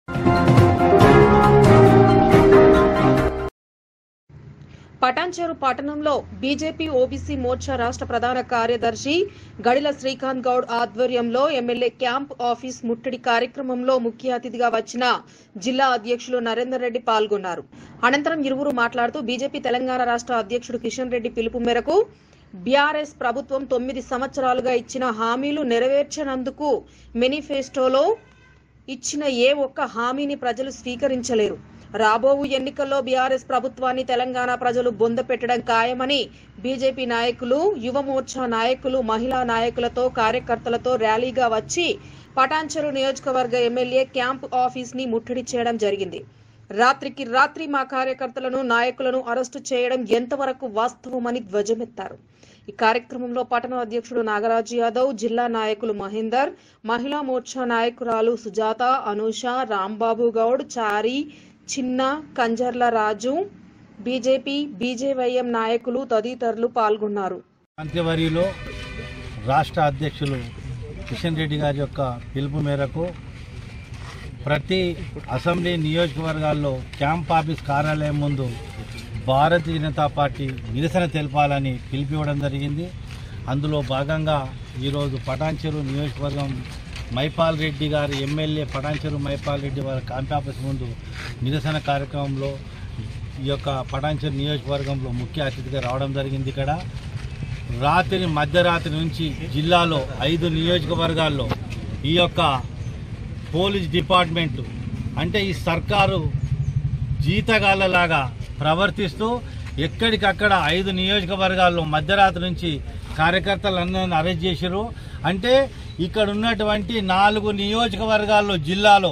పటాన్చేరు పట్టణంలో BJP OBC Morcha రాష్ట్ర ప్రధాన కార్యదర్శి గడిల శ్రీకాంత్ గౌడ్ ఆధ్వర్యంలో ఎమ్మెల్యే క్యాంప్ ఆఫీస్ ముట్టడి కార్యక్రమంలో ముఖ్య అతిథిగా వచ్చిన జిల్లా అధ్యక్షులు నరేందర్ రెడ్డి పాల్గొన్నారు అనంతరం ఇరువురు మాట్లాడుతూ బీజేపీ తెలంగాణ రాష్ట్ర అధ్యక్షుడు కిషన్ రెడ్డి పిలుపు మేరకు బీఆర్ఎస్ ప్రభుత్వం తొమ్మిది సంవత్సరాలుగా ఇచ్చిన హామీలు నెరవేర్చనందుకు మేనిఫెస్టోలో ఇచ్చిన ఏ ఒక్క హామీని ప్రజలు స్వీకరించలేరు రాబోవు ఎన్నికల్లో బీఆర్ఎస్ ప్రభుత్వాన్ని తెలంగాణ ప్రజలు బొంద పెట్టడం ఖాయమని బీజేపీ నాయకులు యువ మోర్చా నాయకులు మహిళా నాయకులతో కార్యకర్తలతో ర్యాలీగా వచ్చి పటాన్చెరు నియోజకవర్గ ఎమ్మెల్యే క్యాంప్ ఆఫీస్ ని ముట్టడి చేయడం జరిగింది రాత్రికి రాత్రి మా కార్యకర్తలను నాయకులను అరెస్టు చేయడం ఎంతవరకు వాస్తవమని ధ్వజమెత్తారు ఈ కార్యక్రమంలో పట్టణ అధ్యక్షుడు నాగరాజు యాదవ్ జిల్లా నాయకులు మహేందర్ మహిళా మోర్చా నాయకురాలు సుజాత అనూష రాంబాబు గౌడ్ చారి చిన్న కంజర్ల రాజు బీజేపీ బీజేవైఎం నాయకులు తదితరులు పాల్గొన్నారు మంత్రివర్యులు రాష్ట్ర అధ్యక్షులు కిషన్ రెడ్డి గారి యొక్క పిలుపు మేరకు ప్రతి అసెంబ్లీ నియోజకవర్గాల్లో క్యాంప్ ఆఫీస్ కార్యాలయం ముందు భారతీయ జనతా పార్టీ నిరసన తెలపాలని పిలిపివ్వడం జరిగింది అందులో భాగంగా ఈరోజు పటాన్చెరు నియోజకవర్గం మైపాల్ రెడ్డి గారి ఎమ్మెల్యే పటాన్చెరు మైపాల్ రెడ్డి వారి క్యాంప్ ఆఫీస్ ముందు నిరసన కార్యక్రమంలో ఈ యొక్క పటాన్చెరు నియోజకవర్గంలో ముఖ్య అతిథిగా రావడం జరిగింది ఇక్కడ రాత్రి మధ్యరాత్రి నుంచి జిల్లాలో ఐదు నియోజకవర్గాల్లో ఈ యొక్క పోలీస్ డిపార్ట్మెంట్ అంటే ఈ సర్కారు జీతగాళ్ళలాగా ప్రవర్తిస్తూ ఎక్కడికక్కడ ఐదు నియోజకవర్గాల్లో మధ్యరాత్రి నుంచి కార్యకర్తలందరినీ అరెస్ట్ చేశారు అంటే ఇక్కడ ఉన్నటువంటి నాలుగు నియోజకవర్గాల్లో జిల్లాలో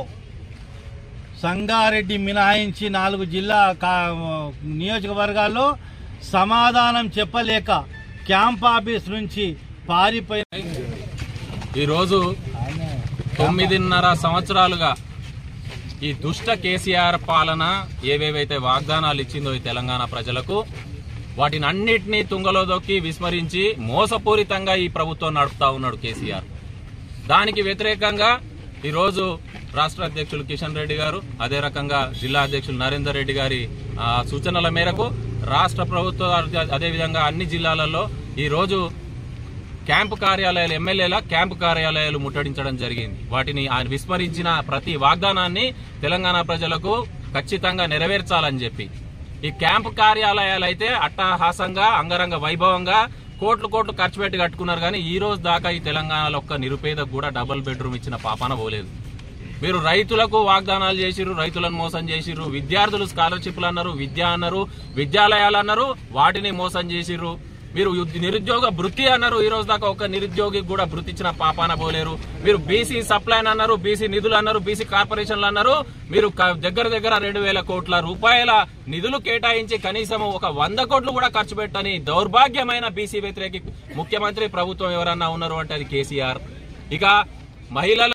సంగారెడ్డి మినహాయించి నాలుగు జిల్లా కా- నియోజకవర్గాల్లో సమాధానం చెప్పలేక క్యాంప్ ఆఫీస్ నుంచి పారిపోయిన ఈరోజు తొమ్మిదిన్నర సంవత్సరాలుగా ఈ దుష్ట కేసీఆర్ పాలన ఏవేవైతే వాగ్దానాలు ఇచ్చిందో ఈ తెలంగాణ ప్రజలకు వాటిని అన్నిటినీ తుంగలో దొక్కి విస్మరించి మోసపూరితంగా ఈ ప్రభుత్వం నడుపుతా ఉన్నాడు కేసీఆర్ దానికి వ్యతిరేకంగా ఈరోజు రాష్ట్ర అధ్యక్షులు కిషన్ రెడ్డి గారు అదే రకంగా జిల్లా అధ్యక్షులు నరేందర్ రెడ్డి గారి ఆ, సూచనల మేరకు రాష్ట్ర ప్రభుత్వ అదేవిధంగా అన్ని జిల్లాలలో ఈరోజు క్యాంపు కార్యాలయాలు ఎమ్మెల్యేల క్యాంపు కార్యాలయాలు ముట్టడించడం జరిగింది వాటిని ఆయన విస్మరించిన ప్రతి వాగ్దానాన్ని తెలంగాణ ప్రజలకు ఖచ్చితంగా నెరవేర్చాలని చెప్పి ఈ క్యాంపు కార్యాలయాలు అయితే అట్టహాసంగా అంగరంగ వైభవంగా కోట్లు కోట్లు ఖర్చు పెట్టి కట్టుకున్నారు కానీ ఈ రోజు దాకా ఈ తెలంగాణలో ఒక్క నిరుపేదకు కూడా డబుల్ బెడ్రూమ్ ఇచ్చిన పాపాన పోలేదు మీరు రైతులకు వాగ్దానాలు చేసిర్రు రైతులను మోసం చేసిర్రు విద్యార్థులు స్కాలర్షిప్లు అన్నారు విద్య అన్నారు విద్యాలయాలు అన్నారు వాటిని మోసం చేసిర్రు మీరు యుద్ధ- నిరుద్యోగ వృత్తి అన్నారు ఈ రోజు దాకా ఒక నిరుద్యోగికి కూడా వృత్తి ఇచ్చిన పాపాన పోలేరు మీరు బీసీ సప్లైన్ అన్నారు బీసీ నిధులు అన్నారు బీసీ కార్పొరేషన్లు అన్నారు మీరు క- దగ్గర దగ్గర రెండు వేల కోట్ల రూపాయల నిధులు కేటాయించి కనీసం ఒక వంద కోట్లు కూడా ఖర్చు పెట్టని దౌర్భాగ్యమైన బీసీ వ్యతిరేకి ముఖ్యమంత్రి ప్రభుత్వం ఎవరన్నా ఉన్నారు అంటే అది కేసీఆర్ ఇక మహిళల